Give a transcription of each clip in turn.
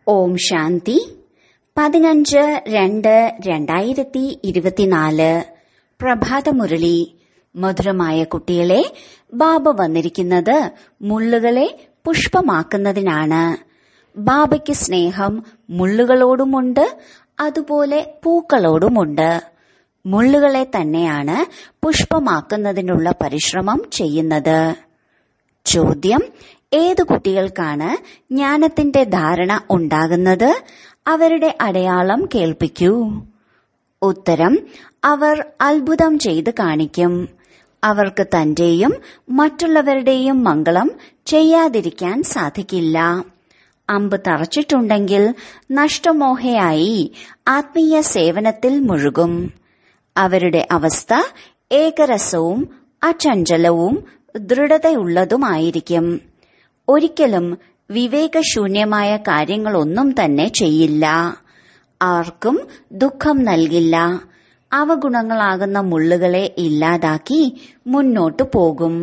ഓം ശാന്തി പതിനഞ്ച് രണ്ട് രണ്ടായിരത്തി ഇരുപത്തിനാല് പ്രഭാതമുരളി മധുരമായ കുട്ടികളെ ബാബ വന്നിരിക്കുന്നത് മുള്ളുകളെ പുഷ്പമാക്കുന്നതിനാണ് ബാബയ്ക്ക് സ്നേഹം മുള്ളുകളോടുമുണ്ട് അതുപോലെ പൂക്കളോടുമുണ്ട് മുള്ളുകളെ തന്നെയാണ് പുഷ്പമാക്കുന്നതിനുള്ള പരിശ്രമം ചെയ്യുന്നത് ചോദ്യം ഏതു കുട്ടികൾക്കാണ് ജ്ഞാനത്തിന്റെ ധാരണ ഉണ്ടാകുന്നത് അവരുടെ അടയാളം കേൾപ്പിക്കൂ ഉത്തരം അവർ അത്ഭുതം ചെയ്ത് കാണിക്കും അവർക്ക് തന്റെയും മറ്റുള്ളവരുടെയും മംഗളം ചെയ്യാതിരിക്കാൻ സാധിക്കില്ല അമ്പ് തറച്ചിട്ടുണ്ടെങ്കിൽ നഷ്ടമോഹയായി ആത്മീയ സേവനത്തിൽ മുഴുകും അവരുടെ അവസ്ഥ ഏകരസവും അചഞ്ചലവും ദൃഢതയുള്ളതുമായിരിക്കും ഒരിക്കലും വിവേകശൂന്യമായ കാര്യങ്ങളൊന്നും തന്നെ ചെയ്യില്ല ആർക്കും ദുഃഖം നൽകില്ല അവഗുണങ്ങളാകുന്ന മുള്ളുകളെ ഇല്ലാതാക്കി മുന്നോട്ടു പോകും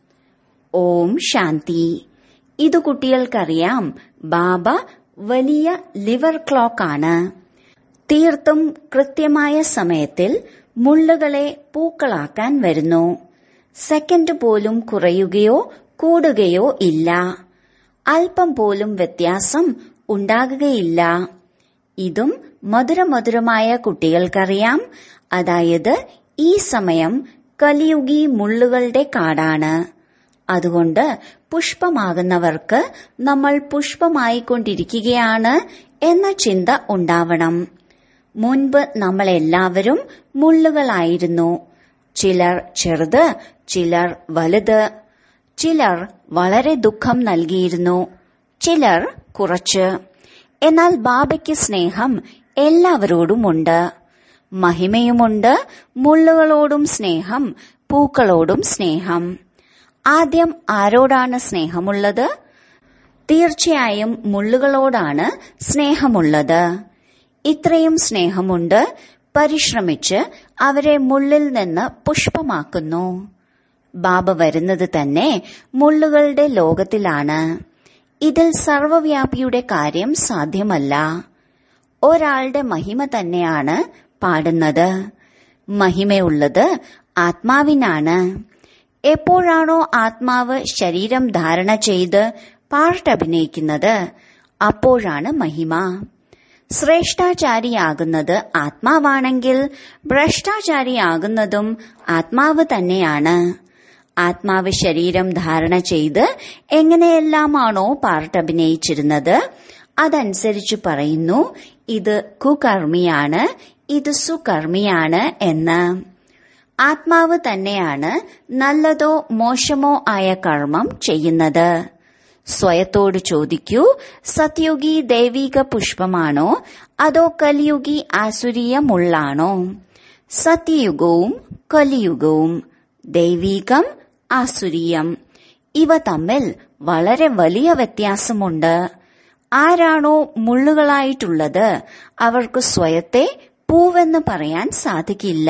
ഓം ശാന്തി ഇത് കുട്ടികൾക്കറിയാം ബാബ വലിയ ലിവർ ക്ലോക്ക് ആണ് തീർത്തും കൃത്യമായ സമയത്തിൽ മുള്ളുകളെ പൂക്കളാക്കാൻ വരുന്നു സെക്കൻഡ് പോലും കുറയുകയോ കൂടുകയോ ഇല്ല അല്പം പോലും വ്യത്യാസം ഉണ്ടാകുകയില്ല ഇതും മധുരമധുരമായ കുട്ടികൾക്കറിയാം അതായത് ഈ സമയം കലിയുഗി മുള്ളുകളുടെ കാടാണ് അതുകൊണ്ട് പുഷ്പമാകുന്നവർക്ക് നമ്മൾ പുഷ്പമായിക്കൊണ്ടിരിക്കുകയാണ് എന്ന ചിന്ത ഉണ്ടാവണം മുൻപ് നമ്മളെല്ലാവരും മുള്ളുകളായിരുന്നു ചിലർ ചെറുത് ചിലർ വലുത് ചിലർ വളരെ ദുഃഖം നൽകിയിരുന്നു ചിലർ കുറച്ച് എന്നാൽ ബാബയ്ക്ക് സ്നേഹം എല്ലാവരോടുമുണ്ട് മഹിമയുമുണ്ട് മുള്ളുകളോടും സ്നേഹം പൂക്കളോടും സ്നേഹം ആദ്യം ആരോടാണ് സ്നേഹമുള്ളത് തീർച്ചയായും മുള്ളുകളോടാണ് സ്നേഹമുള്ളത് ഇത്രയും സ്നേഹമുണ്ട് പരിശ്രമിച്ച് അവരെ മുള്ളിൽ നിന്ന് പുഷ്പമാക്കുന്നു ബാബ വരുന്നത് തന്നെ മുള്ളുകളുടെ ലോകത്തിലാണ് ഇതിൽ സർവവ്യാപിയുടെ കാര്യം സാധ്യമല്ല ഒരാളുടെ മഹിമ തന്നെയാണ് പാടുന്നത് മഹിമയുള്ളത് ആത്മാവിനാണ് എപ്പോഴാണോ ആത്മാവ് ശരീരം ധാരണ ചെയ്ത് പാർട്ട് അഭിനയിക്കുന്നത് അപ്പോഴാണ് മഹിമ ശ്രേഷ്ഠാചാരിയാകുന്നത് ആത്മാവാണെങ്കിൽ ഭ്രഷ്ടാചാരിയാകുന്നതും ആത്മാവ് തന്നെയാണ് ആത്മാവ് ശരീരം ധാരണ ചെയ്ത് എങ്ങനെയെല്ലാമാണോ പാർട്ട് അഭിനയിച്ചിരുന്നത് അതനുസരിച്ച് പറയുന്നു ഇത് കുകർമ്മിയാണ് ഇത് സുകർമ്മിയാണ് എന്ന് ആത്മാവ് തന്നെയാണ് നല്ലതോ മോശമോ ആയ കർമ്മം ചെയ്യുന്നത് സ്വയത്തോട് ചോദിക്കൂ സത്യുഗി ദൈവിക പുഷ്പമാണോ അതോ കലിയുഗി ആസുരീയ മുള്ളാണോ സത്യയുഗവും കലിയുഗവും ദൈവീകം ആസുരീയം ഇവ തമ്മിൽ വളരെ വലിയ വ്യത്യാസമുണ്ട് ആരാണോ മുള്ളുകളായിട്ടുള്ളത് അവർക്ക് സ്വയത്തെ പൂവെന്ന് പറയാൻ സാധിക്കില്ല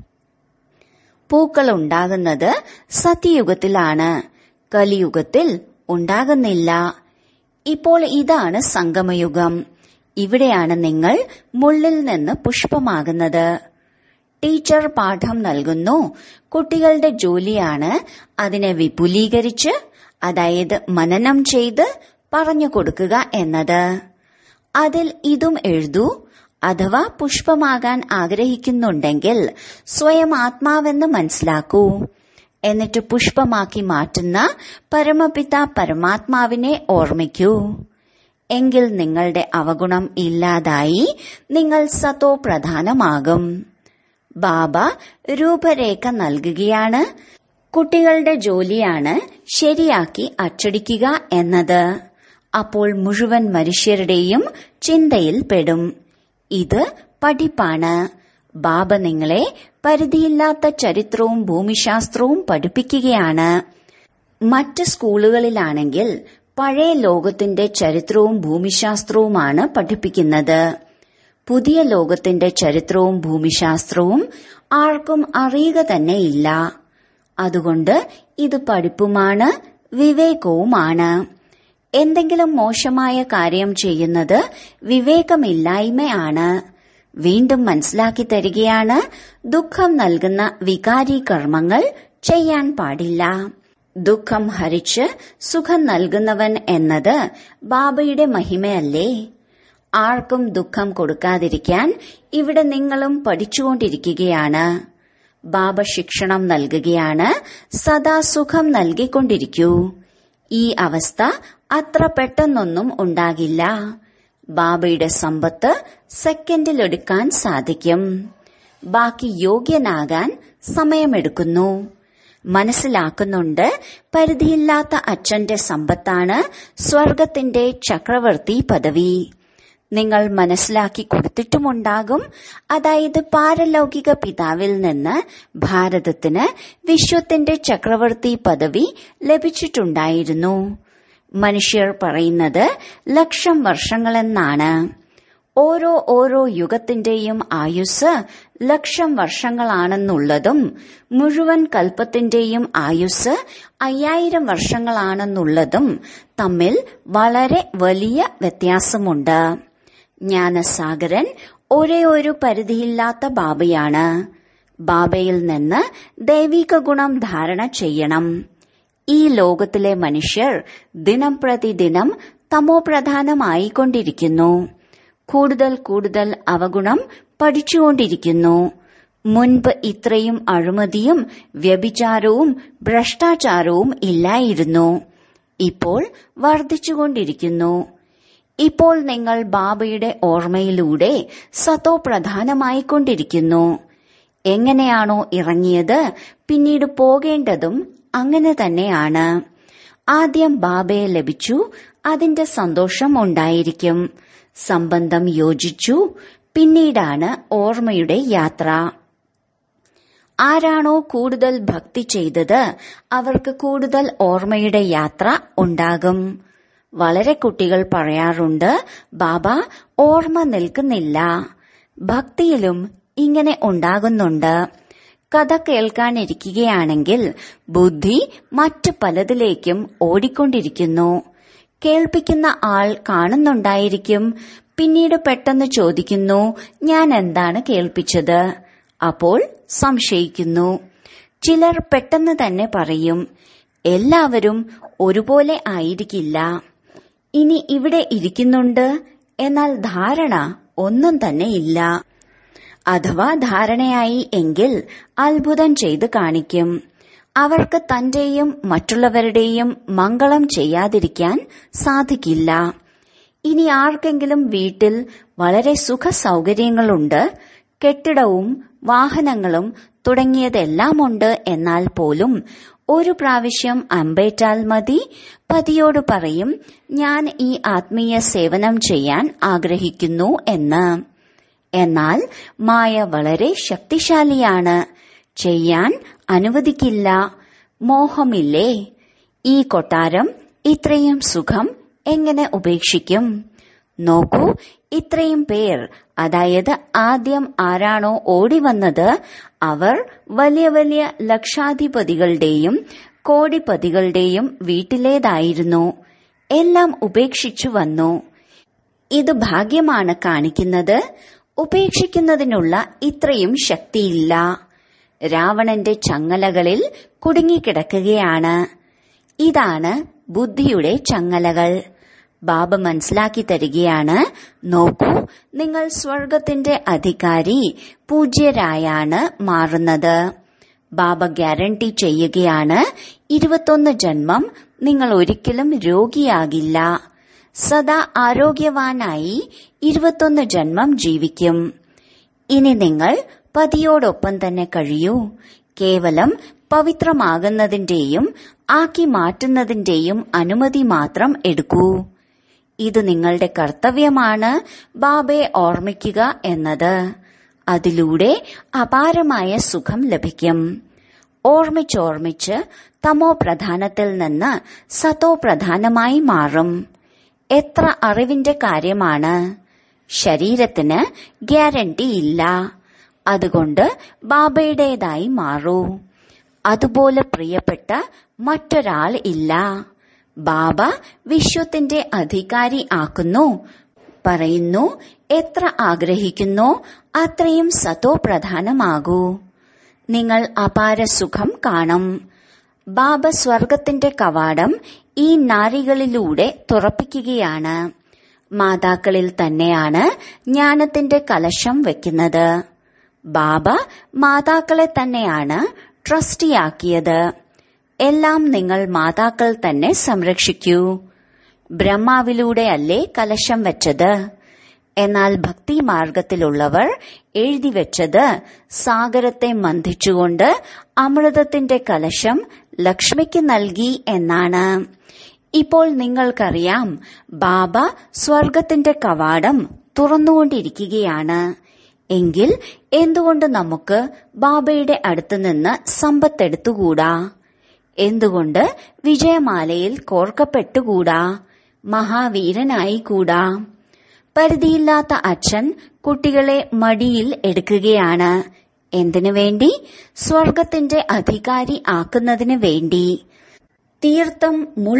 പൂക്കൾ ഉണ്ടാകുന്നത് സത്യയുഗത്തിലാണ് കലിയുഗത്തിൽ ഉണ്ടാകുന്നില്ല ഇപ്പോൾ ഇതാണ് സംഗമയുഗം ഇവിടെയാണ് നിങ്ങൾ മുള്ളിൽ നിന്ന് പുഷ്പമാകുന്നത് ടീച്ചർ പാഠം നൽകുന്നു കുട്ടികളുടെ ജോലിയാണ് അതിനെ വിപുലീകരിച്ച് അതായത് മനനം ചെയ്ത് പറഞ്ഞു കൊടുക്കുക എന്നത് അതിൽ ഇതും എഴുതൂ അഥവാ പുഷ്പമാകാൻ ആഗ്രഹിക്കുന്നുണ്ടെങ്കിൽ സ്വയം ആത്മാവെന്ന് മനസ്സിലാക്കൂ എന്നിട്ട് പുഷ്പമാക്കി മാറ്റുന്ന പരമപിത പരമാത്മാവിനെ ഓർമ്മിക്കൂ എങ്കിൽ നിങ്ങളുടെ അവഗുണം ഇല്ലാതായി നിങ്ങൾ സത്തോ പ്രധാനമാകും ബാബ രൂപരേഖ നൽകുകയാണ് കുട്ടികളുടെ ജോലിയാണ് ശരിയാക്കി അച്ചടിക്കുക എന്നത് അപ്പോൾ മുഴുവൻ മനുഷ്യരുടെയും ചിന്തയിൽ പെടും ഇത് പഠിപ്പാണ് ബാബ നിങ്ങളെ പരിധിയില്ലാത്ത ചരിത്രവും ഭൂമിശാസ്ത്രവും പഠിപ്പിക്കുകയാണ് മറ്റ് സ്കൂളുകളിലാണെങ്കിൽ പഴയ ലോകത്തിന്റെ ചരിത്രവും ഭൂമിശാസ്ത്രവുമാണ് പഠിപ്പിക്കുന്നത് പുതിയ ലോകത്തിന്റെ ചരിത്രവും ഭൂമിശാസ്ത്രവും ആർക്കും അറിയുക തന്നെയില്ല അതുകൊണ്ട് ഇത് പഠിപ്പുമാണ് വിവേകവുമാണ് എന്തെങ്കിലും മോശമായ കാര്യം ചെയ്യുന്നത് വിവേകമില്ലായ്മയാണ് വീണ്ടും മനസ്സിലാക്കി തരികയാണ് ദുഃഖം നൽകുന്ന വികാരി കർമ്മങ്ങൾ ചെയ്യാൻ പാടില്ല ദുഃഖം ഹരിച്ച് സുഖം നൽകുന്നവൻ എന്നത് ബാബയുടെ മഹിമയല്ലേ ആർക്കും ദുഃഖം കൊടുക്കാതിരിക്കാൻ ഇവിടെ നിങ്ങളും പഠിച്ചുകൊണ്ടിരിക്കുകയാണ് ബാബ ശിക്ഷണം നൽകുകയാണ് സദാ സുഖം നൽകിക്കൊണ്ടിരിക്കൂ ഈ അവസ്ഥ അത്ര പെട്ടെന്നൊന്നും ഉണ്ടാകില്ല ബാബയുടെ സമ്പത്ത് സെക്കൻഡിലെടുക്കാൻ സാധിക്കും ബാക്കി യോഗ്യനാകാൻ സമയമെടുക്കുന്നു മനസ്സിലാക്കുന്നുണ്ട് പരിധിയില്ലാത്ത അച്ഛന്റെ സമ്പത്താണ് സ്വർഗത്തിന്റെ ചക്രവർത്തി പദവി നിങ്ങൾ മനസ്സിലാക്കി കൊടുത്തിട്ടുമുണ്ടാകും അതായത് പാരലൗകിക പിതാവിൽ നിന്ന് ഭാരതത്തിന് വിശ്വത്തിന്റെ ചക്രവർത്തി പദവി ലഭിച്ചിട്ടുണ്ടായിരുന്നു മനുഷ്യർ പറയുന്നത് ലക്ഷം വർഷങ്ങളെന്നാണ് ഓരോ ഓരോ യുഗത്തിന്റെയും ആയുസ് ലക്ഷം വർഷങ്ങളാണെന്നുള്ളതും മുഴുവൻ കൽപ്പത്തിന്റെയും ആയുസ് അയ്യായിരം വർഷങ്ങളാണെന്നുള്ളതും തമ്മിൽ വളരെ വലിയ വ്യത്യാസമുണ്ട് ജ്ഞാനസാഗരൻ ഒരേ ഒരു പരിധിയില്ലാത്ത ബാബയാണ് ബാബയിൽ നിന്ന് ദൈവിക ഗുണം ധാരണ ചെയ്യണം ഈ ലോകത്തിലെ മനുഷ്യർ ദിനം പ്രതിദിനം തമോപ്രധാനമായിക്കൊണ്ടിരിക്കുന്നു കൂടുതൽ കൂടുതൽ അവഗുണം പഠിച്ചുകൊണ്ടിരിക്കുന്നു മുൻപ് ഇത്രയും അഴിമതിയും വ്യഭിചാരവും ഭ്രഷ്ടാചാരവും ഇല്ലായിരുന്നു ഇപ്പോൾ വർദ്ധിച്ചുകൊണ്ടിരിക്കുന്നു ഇപ്പോൾ നിങ്ങൾ ബാബയുടെ ഓർമ്മയിലൂടെ സത്തോ പ്രധാനമായിക്കൊണ്ടിരിക്കുന്നു എങ്ങനെയാണോ ഇറങ്ങിയത് പിന്നീട് പോകേണ്ടതും അങ്ങനെ തന്നെയാണ് ആദ്യം ബാബയെ ലഭിച്ചു അതിന്റെ സന്തോഷം ഉണ്ടായിരിക്കും സംബന്ധം യോജിച്ചു പിന്നീടാണ് ഓർമ്മയുടെ യാത്ര ആരാണോ കൂടുതൽ ഭക്തി ചെയ്തത് അവർക്ക് കൂടുതൽ ഓർമ്മയുടെ യാത്ര ഉണ്ടാകും വളരെ കുട്ടികൾ പറയാറുണ്ട് ബാബ ഓർമ്മ നിൽക്കുന്നില്ല ഭക്തിയിലും ഇങ്ങനെ ഉണ്ടാകുന്നുണ്ട് കഥ കേൾക്കാനിരിക്കുകയാണെങ്കിൽ ബുദ്ധി മറ്റു പലതിലേക്കും ഓടിക്കൊണ്ടിരിക്കുന്നു കേൾപ്പിക്കുന്ന ആൾ കാണുന്നുണ്ടായിരിക്കും പിന്നീട് പെട്ടെന്ന് ചോദിക്കുന്നു ഞാൻ എന്താണ് കേൾപ്പിച്ചത് അപ്പോൾ സംശയിക്കുന്നു ചിലർ പെട്ടെന്ന് തന്നെ പറയും എല്ലാവരും ഒരുപോലെ ആയിരിക്കില്ല ഇനി ഇവിടെ ഇരിക്കുന്നുണ്ട് എന്നാൽ ധാരണ ഒന്നും തന്നെ ഇല്ല അഥവാ ധാരണയായി എങ്കിൽ അത്ഭുതം ചെയ്ത് കാണിക്കും അവർക്ക് തന്റെയും മറ്റുള്ളവരുടെയും മംഗളം ചെയ്യാതിരിക്കാൻ സാധിക്കില്ല ഇനി ആർക്കെങ്കിലും വീട്ടിൽ വളരെ സുഖ സൗകര്യങ്ങളുണ്ട് കെട്ടിടവും വാഹനങ്ങളും തുടങ്ങിയതെല്ലാമുണ്ട് എന്നാൽ പോലും ഒരു പ്രാവശ്യം അമ്പേറ്റാൽ മതി പതിയോട് പറയും ഞാൻ ഈ ആത്മീയ സേവനം ചെയ്യാൻ ആഗ്രഹിക്കുന്നു എന്ന് എന്നാൽ മായ വളരെ ശക്തിശാലിയാണ് ചെയ്യാൻ അനുവദിക്കില്ല മോഹമില്ലേ ഈ കൊട്ടാരം ഇത്രയും സുഖം എങ്ങനെ ഉപേക്ഷിക്കും നോക്കൂ ഇത്രയും പേർ അതായത് ആദ്യം ആരാണോ ഓടി വന്നത് അവർ വലിയ വലിയ ലക്ഷാധിപതികളുടെയും കോടിപതികളുടെയും വീട്ടിലേതായിരുന്നു എല്ലാം ഉപേക്ഷിച്ചു വന്നു ഇത് ഭാഗ്യമാണ് കാണിക്കുന്നത് ഉപേക്ഷിക്കുന്നതിനുള്ള ഇത്രയും ശക്തിയില്ല രാവണന്റെ ചങ്ങലകളിൽ കുടുങ്ങിക്കിടക്കുകയാണ് ഇതാണ് ബുദ്ധിയുടെ ചങ്ങലകൾ ബാബ മനസ്സിലാക്കി തരികയാണ് നോക്കൂ നിങ്ങൾ സ്വർഗത്തിന്റെ അധികാരി പൂജ്യരായാണ് മാറുന്നത് ബാബ ഗ്യാരണ്ടി ചെയ്യുകയാണ് ഇരുപത്തൊന്ന് ജന്മം നിങ്ങൾ ഒരിക്കലും രോഗിയാകില്ല സദാ ആരോഗ്യവാനായി ഇരുപത്തൊന്ന് ജന്മം ജീവിക്കും ഇനി നിങ്ങൾ പതിയോടൊപ്പം തന്നെ കഴിയൂ കേവലം പവിത്രമാകുന്നതിന്റെയും ആക്കി മാറ്റുന്നതിന്റെയും അനുമതി മാത്രം എടുക്കൂ ഇത് നിങ്ങളുടെ കർത്തവ്യമാണ് ബാബയെ ഓർമ്മിക്കുക എന്നത് അതിലൂടെ അപാരമായ സുഖം ലഭിക്കും ഓർമ്മിച്ചോർമ്മിച്ച് തമോ പ്രധാനത്തിൽ നിന്ന് സതോ പ്രധാനമായി മാറും എത്ര അറിവിന്റെ കാര്യമാണ് ശരീരത്തിന് ഗ്യാരണ്ടി ഇല്ല അതുകൊണ്ട് ബാബയുടേതായി മാറൂ അതുപോലെ പ്രിയപ്പെട്ട മറ്റൊരാൾ ഇല്ല ബാബ വിശ്വത്തിന്റെ അധികാരി ആക്കുന്നു പറയുന്നു എത്ര ആഗ്രഹിക്കുന്നോ അത്രയും സതോ പ്രധാനമാകൂ നിങ്ങൾ അപാര സുഖം കാണും ബാബ സ്വർഗത്തിന്റെ കവാടം ഈ നാരികളിലൂടെ തുറപ്പിക്കുകയാണ് മാതാക്കളിൽ തന്നെയാണ് ജ്ഞാനത്തിന്റെ കലശം വെക്കുന്നത് ബാബ മാതാക്കളെ തന്നെയാണ് ട്രസ്റ്റിയാക്കിയത് എല്ലാം നിങ്ങൾ മാതാക്കൾ തന്നെ സംരക്ഷിക്കൂ ബ്രഹ്മാവിലൂടെയല്ലേ കലശം വെച്ചത് എന്നാൽ ഭക്തി മാർഗത്തിലുള്ളവർ എഴുതി വെച്ചത് സാഗരത്തെ മന്ദിച്ചുകൊണ്ട് അമൃതത്തിന്റെ കലശം ലക്ഷ്മിക്ക് നൽകി എന്നാണ് ഇപ്പോൾ നിങ്ങൾക്കറിയാം ബാബ സ്വർഗത്തിന്റെ കവാടം തുറന്നുകൊണ്ടിരിക്കുകയാണ് എങ്കിൽ എന്തുകൊണ്ട് നമുക്ക് ബാബയുടെ അടുത്ത് നിന്ന് സമ്പത്തെടുത്തുകൂടാ എന്തുകൊണ്ട് വിജയമാലയിൽ കോർക്കപ്പെട്ടുകൂടാ മഹാവീരനായിക്കൂടാ പരിധിയില്ലാത്ത അച്ഛൻ കുട്ടികളെ മടിയിൽ എടുക്കുകയാണ് എന്തിനു വേണ്ടി സ്വർഗത്തിന്റെ അധികാരി ആക്കുന്നതിന് വേണ്ടി തീർത്ഥം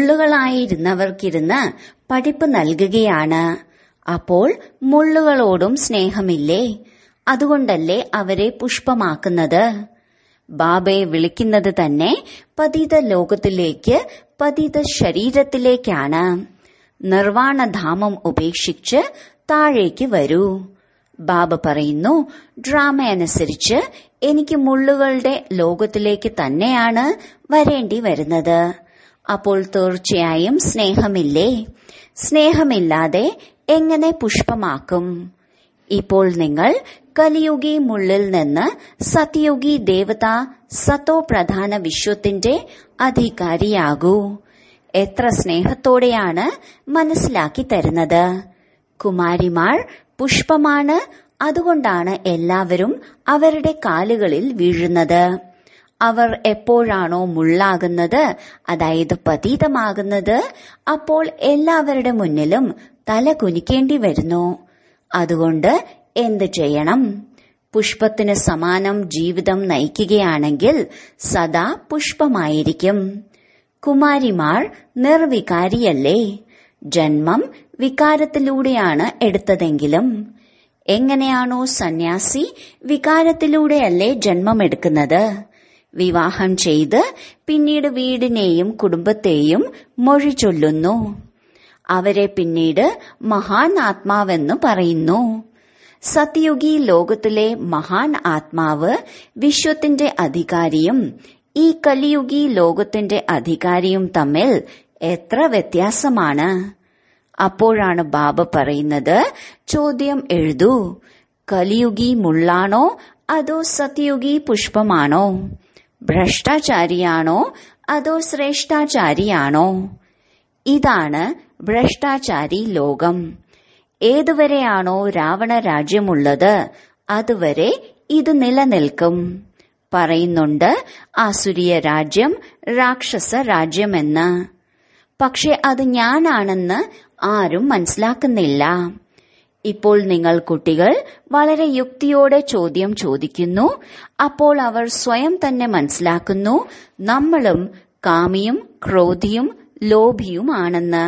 മുള്ളുകളായിരുന്നവർക്കിരുന്ന് പഠിപ്പ് നൽകുകയാണ് അപ്പോൾ മുള്ളുകളോടും സ്നേഹമില്ലേ അതുകൊണ്ടല്ലേ അവരെ പുഷ്പമാക്കുന്നത് ബാബയെ വിളിക്കുന്നത് തന്നെ പതിത ലോകത്തിലേക്ക് പതിത ശരീരത്തിലേക്കാണ് നിർവാണധാമം ഉപേക്ഷിച്ച് താഴേക്ക് വരൂ ബാബ പറയുന്നു ഡ്രാമ അനുസരിച്ച് എനിക്ക് മുള്ളുകളുടെ ലോകത്തിലേക്ക് തന്നെയാണ് വരേണ്ടി വരുന്നത് അപ്പോൾ തീർച്ചയായും സ്നേഹമില്ലേ സ്നേഹമില്ലാതെ എങ്ങനെ പുഷ്പമാക്കും ഇപ്പോൾ നിങ്ങൾ കലിയുഗി മുള്ളിൽ നിന്ന് സത്യയുഗി ദേവത സത്തോ പ്രധാന വിശ്വത്തിന്റെ അധികാരിയാകൂ എത്ര സ്നേഹത്തോടെയാണ് മനസ്സിലാക്കി തരുന്നത് കുമാരിമാർ പുഷ്പമാണ് അതുകൊണ്ടാണ് എല്ലാവരും അവരുടെ കാലുകളിൽ വീഴുന്നത് അവർ എപ്പോഴാണോ മുള്ളാകുന്നത് അതായത് പതീതമാകുന്നത് അപ്പോൾ എല്ലാവരുടെ മുന്നിലും തല കുനിക്കേണ്ടി വരുന്നു അതുകൊണ്ട് എന്ത് ചെയ്യണം പുഷ്പത്തിന് സമാനം ജീവിതം നയിക്കുകയാണെങ്കിൽ സദാ പുഷ്പമായിരിക്കും കുമാരിമാർ നിർവികാരിയല്ലേ ജന്മം വികാരത്തിലൂടെയാണ് എടുത്തതെങ്കിലും എങ്ങനെയാണോ സന്യാസി വികാരത്തിലൂടെയല്ലേ ജന്മമെടുക്കുന്നത് വിവാഹം ചെയ്ത് പിന്നീട് വീടിനെയും കുടുംബത്തെയും മൊഴി ചൊല്ലുന്നു അവരെ പിന്നീട് മഹാൻ ആത്മാവെന്ന് പറയുന്നു സത്യയുഗി ലോകത്തിലെ മഹാൻ ആത്മാവ് വിശ്വത്തിന്റെ അധികാരിയും ഈ കലിയുഗി ലോകത്തിന്റെ അധികാരിയും തമ്മിൽ എത്ര വ്യത്യാസമാണ് അപ്പോഴാണ് ബാബ പറയുന്നത് ചോദ്യം എഴുതൂ കലിയുഗി മുള്ളാണോ അതോ സത്യയുഗി പുഷ്പമാണോ ഭ്രഷ്ടാചാരിയാണോ അതോ ശ്രേഷ്ഠാചാരിയാണോ ഇതാണ് ഭ്രഷ്ടാചാരി ലോകം ഏതുവരെയാണോ രാവണ രാജ്യമുള്ളത് അതുവരെ ഇത് നിലനിൽക്കും പറയുന്നുണ്ട് ആസുരിയ രാജ്യം രാക്ഷസ രാജ്യമെന്ന് പക്ഷെ അത് ഞാനാണെന്ന് ആരും മനസ്സിലാക്കുന്നില്ല ഇപ്പോൾ നിങ്ങൾ കുട്ടികൾ വളരെ യുക്തിയോടെ ചോദ്യം ചോദിക്കുന്നു അപ്പോൾ അവർ സ്വയം തന്നെ മനസ്സിലാക്കുന്നു നമ്മളും കാമിയും ക്രോധിയും ലോഭിയുമാണെന്ന്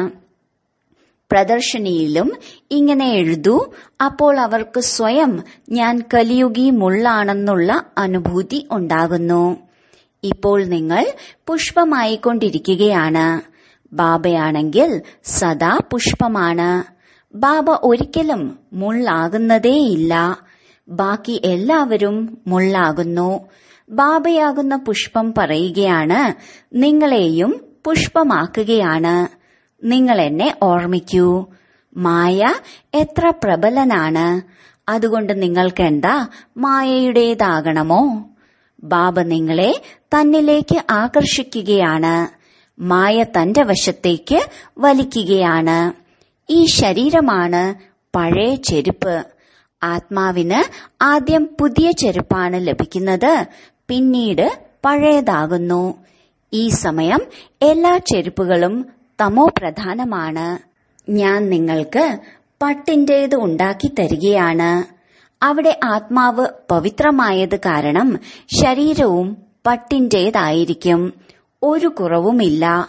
പ്രദർശനിയിലും ഇങ്ങനെ എഴുതൂ അപ്പോൾ അവർക്ക് സ്വയം ഞാൻ കലിയുഗി മുള്ളാണെന്നുള്ള അനുഭൂതി ഉണ്ടാകുന്നു ഇപ്പോൾ നിങ്ങൾ പുഷ്പമായിക്കൊണ്ടിരിക്കുകയാണ് ബാബയാണെങ്കിൽ സദാ പുഷ്പമാണ് ബാബ ഒരിക്കലും മുള്ളാകുന്നതേയില്ല ബാക്കി എല്ലാവരും മുള്ളാകുന്നു ബാബയാകുന്ന പുഷ്പം പറയുകയാണ് നിങ്ങളെയും പുഷ്പമാക്കുകയാണ് നിങ്ങൾ എന്നെ ഓർമ്മിക്കൂ മായ എത്ര പ്രബലനാണ് അതുകൊണ്ട് നിങ്ങൾക്ക് എന്താ മായയുടേതാകണമോ ബാബ നിങ്ങളെ തന്നിലേക്ക് ആകർഷിക്കുകയാണ് മായ തന്റെ വശത്തേക്ക് വലിക്കുകയാണ് ഈ ശരീരമാണ് പഴയ ചെരുപ്പ് ആത്മാവിന് ആദ്യം പുതിയ ചെരുപ്പാണ് ലഭിക്കുന്നത് പിന്നീട് പഴയതാകുന്നു ഈ സമയം എല്ലാ ചെരുപ്പുകളും തമോ പ്രധാനമാണ് ഞാൻ നിങ്ങൾക്ക് പട്ടിന്റേത് ഉണ്ടാക്കി തരികയാണ് അവിടെ ആത്മാവ് പവിത്രമായത് കാരണം ശരീരവും പട്ടിന്റേതായിരിക്കും ഒരു കുറവുമില്ല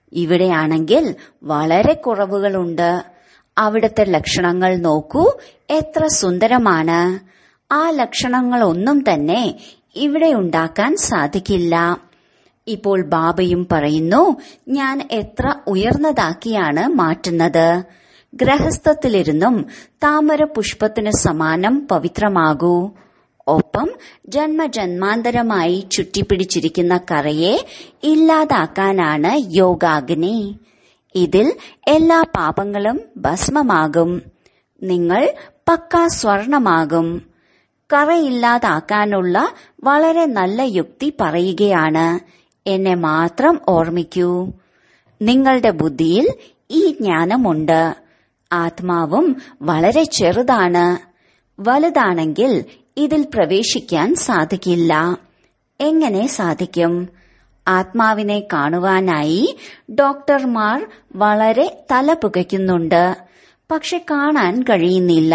ഇവിടെയാണെങ്കിൽ വളരെ കുറവുകളുണ്ട് അവിടുത്തെ ലക്ഷണങ്ങൾ നോക്കൂ എത്ര സുന്ദരമാണ് ആ ലക്ഷണങ്ങളൊന്നും തന്നെ ഇവിടെ ഉണ്ടാക്കാൻ സാധിക്കില്ല ഇപ്പോൾ ബാബയും പറയുന്നു ഞാൻ എത്ര ഉയർന്നതാക്കിയാണ് മാറ്റുന്നത് ഗ്രഹസ്ഥത്തിലിരുന്നും താമര പുഷ്പത്തിന് സമാനം പവിത്രമാകൂ ഒപ്പം ജന്മജന്മാന്തരമായി ചുറ്റിപ്പിടിച്ചിരിക്കുന്ന കറയെ ഇല്ലാതാക്കാനാണ് യോഗാഗ്നി ഇതിൽ എല്ലാ പാപങ്ങളും ഭസ്മമാകും നിങ്ങൾ പക്ക സ്വർണമാകും കറയില്ലാതാക്കാനുള്ള വളരെ നല്ല യുക്തി പറയുകയാണ് എന്നെ മാത്രം ഓർമ്മിക്കൂ നിങ്ങളുടെ ബുദ്ധിയിൽ ഈ ജ്ഞാനമുണ്ട് ആത്മാവും വളരെ ചെറുതാണ് വലുതാണെങ്കിൽ ഇതിൽ പ്രവേശിക്കാൻ സാധിക്കില്ല എങ്ങനെ സാധിക്കും ആത്മാവിനെ കാണുവാനായി ഡോക്ടർമാർ വളരെ തല പുകയ്ക്കുന്നുണ്ട് പക്ഷെ കാണാൻ കഴിയുന്നില്ല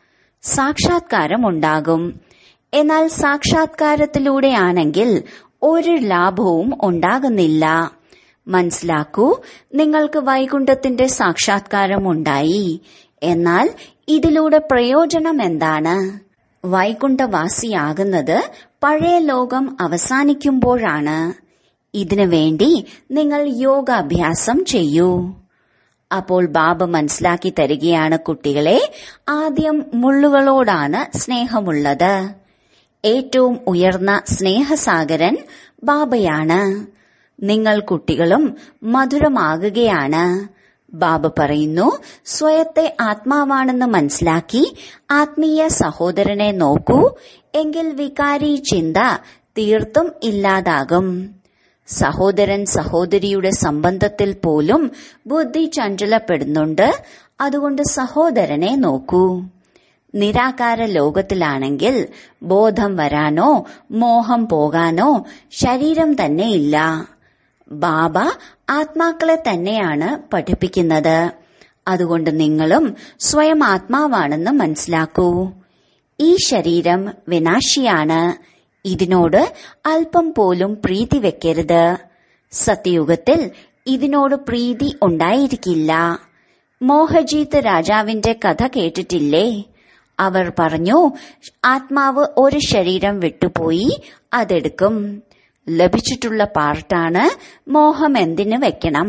സാക്ഷാത്കാരമുണ്ടാകും എന്നാൽ സാക്ഷാത്കാരത്തിലൂടെയാണെങ്കിൽ ഒരു ലാഭവും ഉണ്ടാകുന്നില്ല മനസ്സിലാക്കൂ നിങ്ങൾക്ക് വൈകുണ്ഠത്തിന്റെ സാക്ഷാത്കാരമുണ്ടായി എന്നാൽ ഇതിലൂടെ പ്രയോജനം എന്താണ് വൈകുണ്ഠവാസിയാകുന്നത് പഴയ ലോകം അവസാനിക്കുമ്പോഴാണ് ഇതിനു വേണ്ടി നിങ്ങൾ യോഗാഭ്യാസം ചെയ്യൂ അപ്പോൾ ബാബ മനസ്സിലാക്കി തരികയാണ് കുട്ടികളെ ആദ്യം മുള്ളുകളോടാണ് സ്നേഹമുള്ളത് ഏറ്റവും ഉയർന്ന സ്നേഹസാഗരൻ ബാബയാണ് നിങ്ങൾ കുട്ടികളും മധുരമാകുകയാണ് ബാബ പറയുന്നു സ്വയത്തെ ആത്മാവാണെന്ന് മനസ്സിലാക്കി ആത്മീയ സഹോദരനെ നോക്കൂ എങ്കിൽ വികാരി ചിന്ത തീർത്തും ഇല്ലാതാകും സഹോദരൻ സഹോദരിയുടെ സംബന്ധത്തിൽ പോലും ബുദ്ധി ചഞ്ചലപ്പെടുന്നുണ്ട് അതുകൊണ്ട് സഹോദരനെ നോക്കൂ നിരാകാര ലോകത്തിലാണെങ്കിൽ ബോധം വരാനോ മോഹം പോകാനോ ശരീരം തന്നെ ഇല്ല ബാബ ആത്മാക്കളെ തന്നെയാണ് പഠിപ്പിക്കുന്നത് അതുകൊണ്ട് നിങ്ങളും സ്വയം ആത്മാവാണെന്ന് മനസ്സിലാക്കൂ ഈ ശരീരം വിനാശിയാണ് ഇതിനോട് അല്പം പോലും പ്രീതി വെക്കരുത് സത്യയുഗത്തിൽ ഇതിനോട് പ്രീതി ഉണ്ടായിരിക്കില്ല മോഹജീത്ത് രാജാവിന്റെ കഥ കേട്ടിട്ടില്ലേ അവർ പറഞ്ഞു ആത്മാവ് ഒരു ശരീരം വിട്ടുപോയി അതെടുക്കും ലഭിച്ചിട്ടുള്ള പാർട്ടാണ് മോഹം എന്തിനു വെക്കണം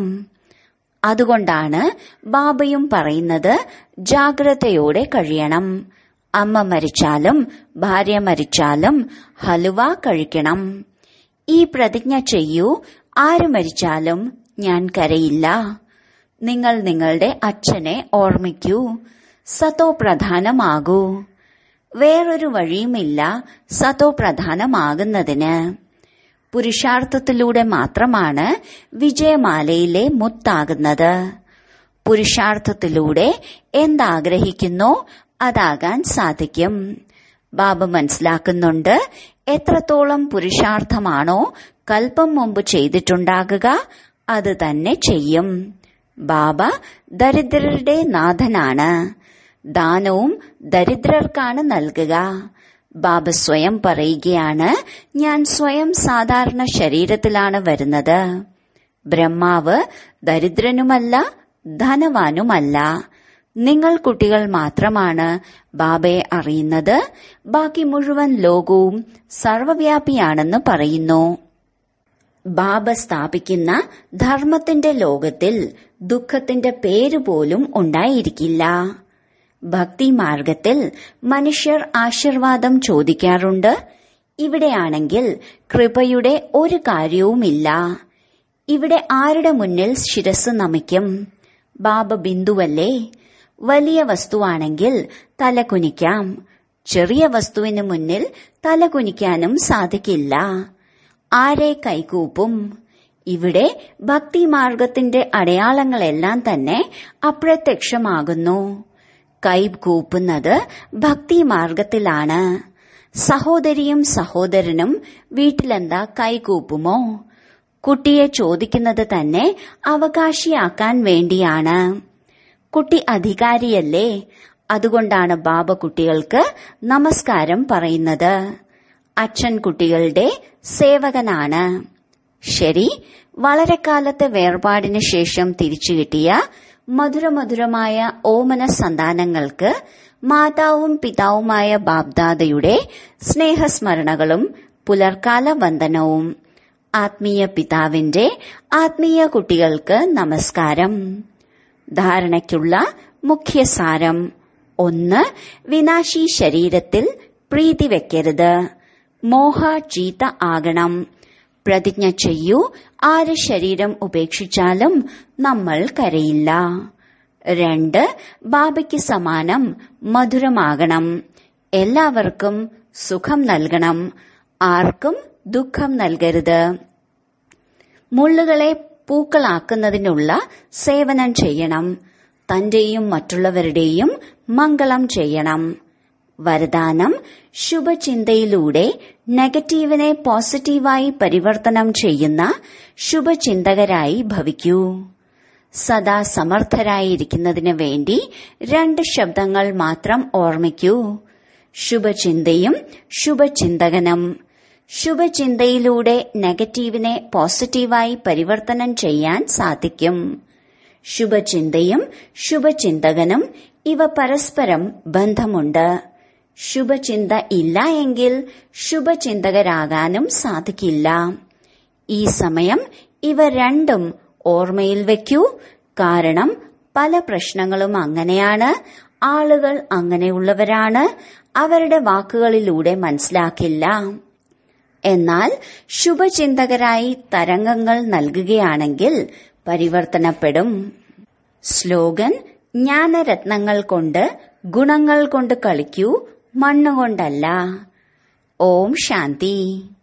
അതുകൊണ്ടാണ് ബാബയും പറയുന്നത് ജാഗ്രതയോടെ കഴിയണം അമ്മ മരിച്ചാലും ഭാര്യ മരിച്ചാലും ഹലുവ കഴിക്കണം ഈ പ്രതിജ്ഞ ചെയ്യൂ ആര് മരിച്ചാലും ഞാൻ കരയില്ല നിങ്ങൾ നിങ്ങളുടെ അച്ഛനെ ഓർമ്മിക്കൂ സതോ പ്രധാനമാകൂ വേറൊരു വഴിയുമില്ല സതോ പ്രധാനമാകുന്നതിന് പുരുഷാർത്ഥത്തിലൂടെ മാത്രമാണ് വിജയമാലയിലെ മുത്താകുന്നത് പുരുഷാർത്ഥത്തിലൂടെ എന്താഗ്രഹിക്കുന്നോ അതാകാൻ സാധിക്കും ബാബ മനസ്സിലാക്കുന്നുണ്ട് എത്രത്തോളം പുരുഷാർത്ഥമാണോ കൽപ്പം മുമ്പ് ചെയ്തിട്ടുണ്ടാകുക അത് തന്നെ ചെയ്യും ബാബ ദരിദ്രരുടെ നാഥനാണ് ദാനവും ദരിദ്രർക്കാണ് നൽകുക ബാബ സ്വയം പറയുകയാണ് ഞാൻ സ്വയം സാധാരണ ശരീരത്തിലാണ് വരുന്നത് ബ്രഹ്മാവ് ദരിദ്രനുമല്ല ധനവാനുമല്ല നിങ്ങൾ കുട്ടികൾ മാത്രമാണ് ബാബയെ അറിയുന്നത് ബാക്കി മുഴുവൻ ലോകവും സർവവ്യാപിയാണെന്ന് പറയുന്നു ബാബ സ്ഥാപിക്കുന്ന ധർമ്മത്തിന്റെ ലോകത്തിൽ ദുഃഖത്തിന്റെ പേര് പോലും ഉണ്ടായിരിക്കില്ല ഭക്തി മാർഗത്തിൽ മനുഷ്യർ ആശീർവാദം ചോദിക്കാറുണ്ട് ഇവിടെയാണെങ്കിൽ കൃപയുടെ ഒരു കാര്യവുമില്ല ഇവിടെ ആരുടെ മുന്നിൽ ശിരസ് നമിക്കും ബാബ ബിന്ദുവല്ലേ വലിയ വസ്തുവാണെങ്കിൽ തല കുനിക്കാം ചെറിയ വസ്തുവിന് മുന്നിൽ തല കുനിക്കാനും സാധിക്കില്ല ആരെ കൈകൂപ്പും ഇവിടെ ഭക്തിമാർഗത്തിന്റെ അടയാളങ്ങളെല്ലാം തന്നെ അപ്രത്യക്ഷമാകുന്നു കൈ കൂപ്പുന്നത് ഭക്തിമാർഗത്തിലാണ് സഹോദരിയും സഹോദരനും വീട്ടിലെന്താ കൈകൂപ്പുമോ കുട്ടിയെ ചോദിക്കുന്നത് തന്നെ അവകാശിയാക്കാൻ വേണ്ടിയാണ് കുട്ടി അധികാരിയല്ലേ അതുകൊണ്ടാണ് ബാബ കുട്ടികൾക്ക് നമസ്കാരം പറയുന്നത് അച്ഛൻ കുട്ടികളുടെ സേവകനാണ് ശരി വളരെ കാലത്തെ വേർപാടിന് ശേഷം തിരിച്ചു കിട്ടിയ മധുരമധുരമായ ഓമന സന്താനങ്ങൾക്ക് മാതാവും പിതാവുമായ ബാബ്ദാദയുടെ സ്നേഹസ്മരണകളും പുലർക്കാല വന്ദനവും ആത്മീയ പിതാവിന്റെ ആത്മീയ കുട്ടികൾക്ക് നമസ്കാരം ധാരണയ്ക്കുള്ള മുഖ്യസാരം ഒന്ന് വിനാശി ശരീരത്തിൽ പ്രീതി വെക്കരുത് മോഹ ചീത്ത ആകണം പ്രതിജ്ഞ ചെയ്യൂ ആര് ശരീരം ഉപേക്ഷിച്ചാലും നമ്മൾ കരയില്ല രണ്ട് ബാബയ്ക്ക് സമാനം മധുരമാകണം എല്ലാവർക്കും സുഖം നൽകണം ആർക്കും ദുഃഖം നൽകരുത് മുള്ളുകളെ പൂക്കളാക്കുന്നതിനുള്ള സേവനം ചെയ്യണം തന്റെയും മറ്റുള്ളവരുടെയും മംഗളം ചെയ്യണം വരദാനം ശുഭചിന്തയിലൂടെ നെഗറ്റീവിനെ പോസിറ്റീവായി പരിവർത്തനം ചെയ്യുന്ന ശുഭചിന്തകരായി ഭവിക്കൂ സദാ സമർത്ഥരായിരിക്കുന്നതിന് വേണ്ടി രണ്ട് ശബ്ദങ്ങൾ മാത്രം ഓർമ്മിക്കൂ ശുഭചിന്തയും ശുഭചിന്തകനും ശുഭചിന്തയിലൂടെ നെഗറ്റീവിനെ പോസിറ്റീവായി പരിവർത്തനം ചെയ്യാൻ സാധിക്കും ശുഭചിന്തയും ശുഭചിന്തകനും ഇവ പരസ്പരം ബന്ധമുണ്ട് ശുഭചിന്ത ഇല്ല എങ്കിൽ ശുഭചിന്തകരാകാനും സാധിക്കില്ല ഈ സമയം ഇവ രണ്ടും ഓർമ്മയിൽ വെക്കൂ കാരണം പല പ്രശ്നങ്ങളും അങ്ങനെയാണ് ആളുകൾ അങ്ങനെയുള്ളവരാണ് അവരുടെ വാക്കുകളിലൂടെ മനസ്സിലാക്കില്ല എന്നാൽ ശുഭചിന്തകരായി തരംഗങ്ങൾ നൽകുകയാണെങ്കിൽ പരിവർത്തനപ്പെടും സ്ലോഗൻ ജ്ഞാനരത്നങ്ങൾ കൊണ്ട് ഗുണങ്ങൾ കൊണ്ട് കളിക്കൂ മണ്ണുകൊണ്ടല്ല ഓം ശാന്തി